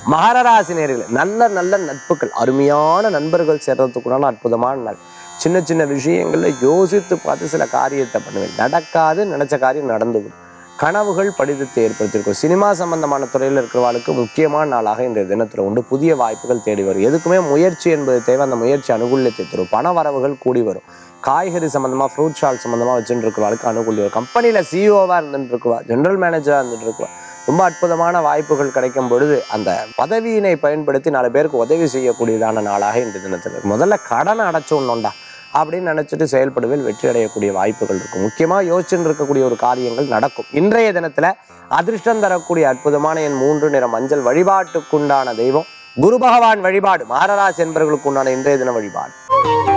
மகர ராசி நேயர்களே நல்ல நல்ல நட்புகள் அருமையான நண்பர்கள் சேர்றதுக்குண்டான அற்புதமான நாள் சின்ன சின்ன விஷயங்கள்ல யோசித்து பார்த்து சில காரியத்தை பண்ணுவேன் நடக்காது நினைச்ச காரியம் நடந்து விடும் கனவுகள் படிதத்தை ஏற்படுத்தியிருக்கும் சினிமா சம்பந்தமான துறையில் இருக்கிறவர்களுக்கு முக்கியமான நாளாக இன்றைய தினத்தில் உண்டு புதிய வாய்ப்புகள் தேடி வரும் எதுக்குமே முயற்சி என்பது தேவை அந்த முயற்சி அனுகூல்யத்தை தரும் பண வரவுகள் கூடி வரும் காய்கறி சம்பந்தமா ஃப்ரூட் ஸ்டால் சம்பந்தமா வச்சுட்டு இருக்கிறவர்களுக்கு அனுகூல்யம் வரும் கம்பெனியில் சிஇஓவாக இருந்துட்டு இருக்குவா ஜெனரல் மேனேஜராக இருந்துட்டு இருக்குவா ரொம்ப அற்புதமான வாய்ப்புகள் கிடைக்கும் பொழுது அந்த பதவியினை பயன்படுத்தி நாலு பேருக்கு உதவி செய்யக்கூடியதான நாளாக இன்றைய தினத்தில் இருக்கு முதல்ல கடனை அடைச்சோன்னொண்டா அப்படின்னு நினைச்சிட்டு செயல்படுவேல் வெற்றி அடையக்கூடிய வாய்ப்புகள் இருக்கும் முக்கியமா யோசிச்சுட்டு இருக்கக்கூடிய ஒரு காரியங்கள் நடக்கும் இன்றைய தினத்துல அதிர்ஷ்டம் தரக்கூடிய அற்புதமான என் மூன்று நிற மஞ்சள் வழிபாட்டுக்குண்டான தெய்வம் குரு பகவான் வழிபாடு மாரராசி என்பவர்களுக்கு உண்டான இன்றைய தின வழிபாடு